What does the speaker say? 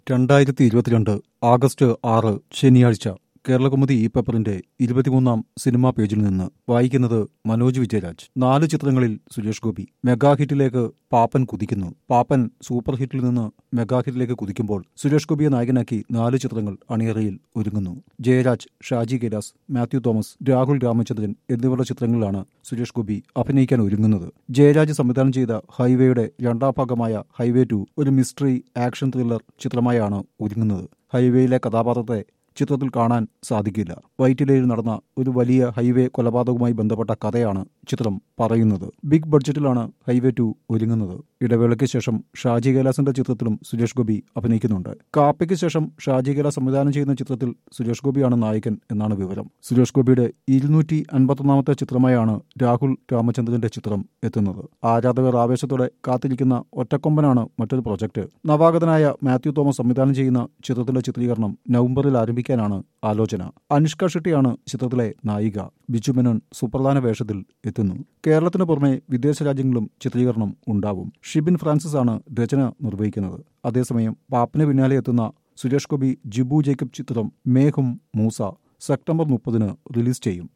രണ്ടായിരത്തി ഇരുപത്തിരണ്ട് ആഗസ്റ്റ് ആറ് ശനിയാഴ്ച കേരളകൗമുദി ഈ പേപ്പറിന്റെ ഇരുപത്തിമൂന്നാം സിനിമാ പേജിൽ നിന്ന് വായിക്കുന്നത് മനോജ് വിജയരാജ് നാല് ചിത്രങ്ങളിൽ സുരേഷ് ഗോപി മെഗാ ഹിറ്റിലേക്ക് പാപ്പൻ കുതിക്കുന്നു പാപ്പൻ സൂപ്പർ ഹിറ്റിൽ നിന്ന് മെഗാ ഹിറ്റിലേക്ക് കുതിക്കുമ്പോൾ സുരേഷ് ഗോപിയെ നായകനാക്കി നാല് ചിത്രങ്ങൾ അണിയറയിൽ ഒരുങ്ങുന്നു ജയരാജ് ഷാജി കൈലാസ് മാത്യു തോമസ് രാഹുൽ രാമചന്ദ്രൻ എന്നിവരുടെ ചിത്രങ്ങളിലാണ് സുരേഷ് ഗോപി അഭിനയിക്കാൻ ഒരുങ്ങുന്നത് ജയരാജ് സംവിധാനം ചെയ്ത ഹൈവേയുടെ രണ്ടാം ഭാഗമായ ഹൈവേ ടു ഒരു മിസ്റ്ററി ആക്ഷൻ ത്രില്ലർ ചിത്രമായാണ് ഒരുങ്ങുന്നത് ഹൈവേയിലെ കഥാപാത്രത്തെ ചിത്രത്തിൽ കാണാൻ സാധിക്കില്ല വൈറ്റിലയിൽ നടന്ന ഒരു വലിയ ഹൈവേ കൊലപാതകവുമായി ബന്ധപ്പെട്ട കഥയാണ് ചിത്രം പറയുന്നത് ബിഗ് ബഡ്ജറ്റിലാണ് ഹൈവേ ടു ഒരുങ്ങുന്നത് ഇടവേളയ്ക്ക് ശേഷം ഷാജി കൈലാസിന്റെ ചിത്രത്തിലും സുരേഷ് ഗോപി അഭിനയിക്കുന്നുണ്ട് കാപ്പയ്ക്ക് ശേഷം ഷാജി കൈലാസ് സംവിധാനം ചെയ്യുന്ന ചിത്രത്തിൽ സുരേഷ് ഗോപിയാണ് നായകൻ എന്നാണ് വിവരം സുരേഷ് ഗോപിയുടെ ഇരുന്നൂറ്റി അൻപത്തൊന്നാമത്തെ ചിത്രമായാണ് രാഹുൽ രാമചന്ദ്രന്റെ ചിത്രം എത്തുന്നത് ആരാധകർ ആവേശത്തോടെ കാത്തിരിക്കുന്ന ഒറ്റക്കൊമ്പനാണ് മറ്റൊരു പ്രൊജക്ട് നവാഗതനായ മാത്യു തോമസ് സംവിധാനം ചെയ്യുന്ന ചിത്രത്തിന്റെ ചിത്രീകരണം നവംബറിൽ ആരംഭിക്കാനാണ് ആലോചന അനുഷ്ക ഷെട്ടിയാണ് ചിത്രത്തിലെ നായിക ബിജു മേനോൻ സുപ്രധാന വേഷത്തിൽ എത്തുന്നു കേരളത്തിന് പുറമെ വിദേശ രാജ്യങ്ങളിലും ചിത്രീകരണം ഉണ്ടാവും ഷിബിൻ ഫ്രാൻസിസ് ആണ് രചന നിർവഹിക്കുന്നത് അതേസമയം പാപ്പിന് പിന്നാലെ എത്തുന്ന സുരേഷ് ഗോപി ജിബു ജേക്കബ് ചിത്രം മേഘും മൂസ സെപ്റ്റംബർ മുപ്പതിന് റിലീസ് ചെയ്യും